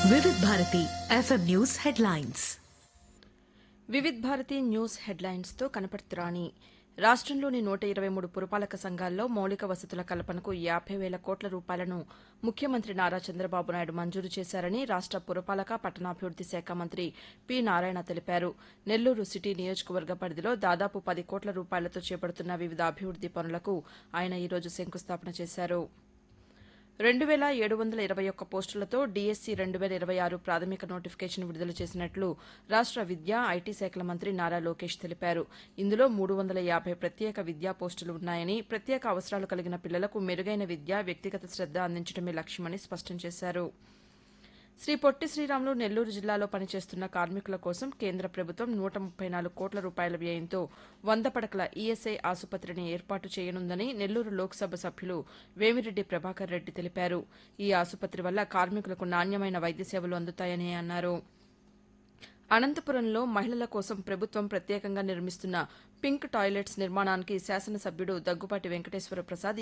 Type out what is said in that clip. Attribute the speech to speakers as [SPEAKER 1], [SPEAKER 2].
[SPEAKER 1] Vividh Bharati FM news headlines
[SPEAKER 2] Vividh Bharati news హెడ్లైన్స్తో కనపడుతురాని రాష్ట్రంలోని నూట ఇరవై మూడు పురపాలక సంఘాల్లో మౌలిక వసతుల కల్పనకు యాభై వేల కోట్ల రూపాయలను ముఖ్యమంత్రి నారా చంద్రబాబు నాయుడు మంజూరు చేశారని రాష్ట పురపాలక పట్టణాభివృద్ది శాఖ మంత్రి పి నారాయణ తెలిపారు నెల్లూరు సిటీ నియోజకవర్గ పరిధిలో దాదాపు పది కోట్ల రూపాయలతో చేపడుతున్న వివిధ అభివృద్ది పనులకు ఆయన ఈరోజు శంకుస్థాపన చేశారు రెండు వేల ఏడు వందల ఇరవై ఒక్క పోస్టులతో డీఎస్సీ రెండు వేల ఇరవై ఆరు ప్రాథమిక నోటిఫికేషన్ విడుదల చేసినట్లు రాష్ట విద్యా ఐటీ శాఖల మంత్రి నారా లోకేష్ తెలిపారు ఇందులో మూడు వందల యాభై ప్రత్యేక విద్యా పోస్టులు ఉన్నాయని ప్రత్యేక అవసరాలు కలిగిన పిల్లలకు మెరుగైన విద్య వ్యక్తిగత శ్రద్ద అందించడమే లక్ష్యమని స్పష్టం చేశారు శ్రీ పొట్టి శ్రీరాములు నెల్లూరు జిల్లాలో పనిచేస్తున్న కార్మికుల కోసం కేంద్ర ప్రభుత్వం నూట ముప్పై నాలుగు కోట్ల రూపాయల వ్యయంతో వంద పడకల ఈఎస్ఐ ఆసుపత్రిని ఏర్పాటు చేయనుందని నెల్లూరు లోక్సభ సభ్యులు వేమిరెడ్డి ప్రభాకర్ రెడ్డి తెలిపారు ఈ ఆసుపత్రి వల్ల కార్మికులకు నాణ్యమైన వైద్య సేవలు అందుతాయని అన్నారు అనంతపురంలో మహిళల కోసం ప్రభుత్వం ప్రత్యేకంగా నిర్మిస్తున్న పింక్ టాయిలెట్స్ నిర్మాణానికి శాసనసభ్యుడు దగ్గుపాటి వెంకటేశ్వర ప్రసాద్